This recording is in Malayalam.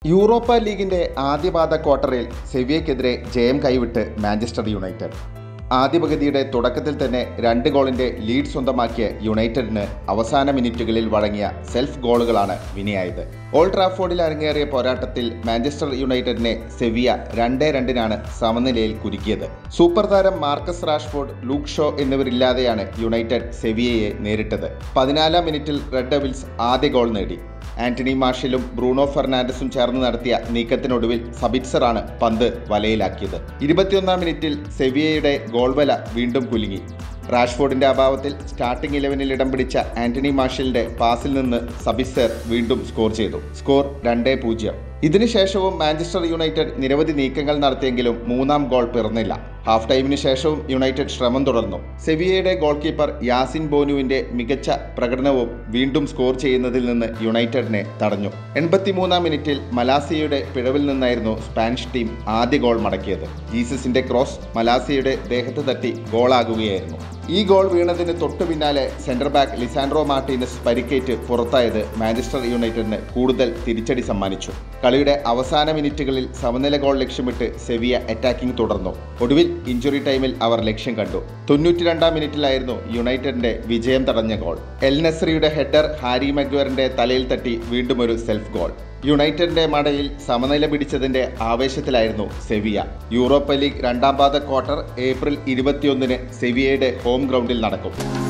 യൂറോപ്പ ലീഗിന്റെ ആദ്യപാദ ക്വാർട്ടറിൽ സെവിയയ്ക്കെതിരെ ജയം കൈവിട്ട് മാഞ്ചസ്റ്റർ യുണൈറ്റഡ് ആദ്യ പകുതിയുടെ തുടക്കത്തിൽ തന്നെ രണ്ട് ഗോളിന്റെ ലീഡ് സ്വന്തമാക്കിയ യുണൈറ്റഡിന് അവസാന മിനിറ്റുകളിൽ വഴങ്ങിയ സെൽഫ് ഗോളുകളാണ് വിനയായത് ഓൾഡ് ട്രാഫോർഡിൽ അരങ്ങേറിയ പോരാട്ടത്തിൽ മാഞ്ചസ്റ്റർ യുണൈറ്റഡിനെ സെവിയ രണ്ടേ രണ്ടിനാണ് സമനിലയിൽ കുരുക്കിയത് സൂപ്പർ താരം മാർക്കസ് റാഷ്ഫോർഡ് ലൂക്ക് ഷോ എന്നിവരില്ലാതെയാണ് യുണൈറ്റഡ് സെവിയയെ നേരിട്ടത് പതിനാലാം മിനിറ്റിൽ റെഡ് ഡെവിൾസ് ആദ്യ ഗോൾ നേടി ആന്റണി മാർഷലും ബ്രൂണോ ഫെർണാണ്ടസും ചേർന്ന് നടത്തിയ നീക്കത്തിനൊടുവിൽ സബിറ്റ്സറാണ് പന്ത് വലയിലാക്കിയത് ഇരുപത്തിയൊന്നാം മിനിറ്റിൽ സെവിയയുടെ ഗോൾവല വീണ്ടും കുലുങ്ങി റാഷ്ഫോർഡിന്റെ അഭാവത്തിൽ സ്റ്റാർട്ടിംഗ് ഇലവനിൽ ഇടം പിടിച്ച ആന്റണി മാർഷലിന്റെ പാസിൽ നിന്ന് സബിസർ വീണ്ടും സ്കോർ ചെയ്തു സ്കോർ രണ്ടേ പൂജ്യം ഇതിനുശേഷവും മാഞ്ചസ്റ്റർ യുണൈറ്റഡ് നിരവധി നീക്കങ്ങൾ നടത്തിയെങ്കിലും മൂന്നാം ഗോൾ പിറന്നില്ല ഹാഫ് ടൈമിന് ശേഷവും യുണൈറ്റഡ് ശ്രമം തുടർന്നു സെവിയയുടെ ഗോൾ കീപ്പർ യാസിൻ ബോനുവിന്റെ മികച്ച പ്രകടനവും വീണ്ടും സ്കോർ ചെയ്യുന്നതിൽ നിന്ന് യുണൈറ്റഡിനെ തടഞ്ഞു എൺപത്തിമൂന്നാം മിനിറ്റിൽ മലാസിയയുടെ പിഴവിൽ നിന്നായിരുന്നു സ്പാനിഷ് ടീം ആദ്യ ഗോൾ മടക്കിയത് ജീസസിന്റെ ക്രോസ് മലാസിയയുടെ ദേഹത്ത് തട്ടി ഗോളാകുകയായിരുന്നു ഈ ഗോൾ വീണതിന് തൊട്ടു പിന്നാലെ സെന്റർ ബാക്ക് ലിസാൻഡ്രോ മാർട്ടീനസ് പരിക്കേറ്റ് പുറത്തായത് മാഞ്ചസ്റ്റർ യുണൈറ്റഡിന് കൂടുതൽ തിരിച്ചടി സമ്മാനിച്ചു കളിയുടെ അവസാന മിനിറ്റുകളിൽ സമനില ഗോൾ ലക്ഷ്യമിട്ട് സെവിയ അറ്റാക്കിംഗ് തുടർന്നു ഒടുവിൽ ഇഞ്ചുറി ടൈമിൽ അവർ ലക്ഷ്യം കണ്ടു തൊണ്ണൂറ്റിരണ്ടാം മിനിറ്റിലായിരുന്നു യുണൈറ്റഡിന്റെ വിജയം തടഞ്ഞ ഗോൾ എൽ നസ്രിയുടെ ഹെഡർ ഹാരി മഗ്വറിന്റെ തലയിൽ തട്ടി വീണ്ടും ഒരു സെൽഫ് ഗോൾ യുണൈറ്റഡിന്റെ മടയിൽ സമനില പിടിച്ചതിന്റെ ആവേശത്തിലായിരുന്നു സെവിയ യൂറോപ്പ ലീഗ് രണ്ടാം പാദ ക്വാർട്ടർ ഏപ്രിൽ ഇരുപത്തിയൊന്നിന് സെവിയയുടെ ഹോം ഗ്രൗണ്ടിൽ നടക്കും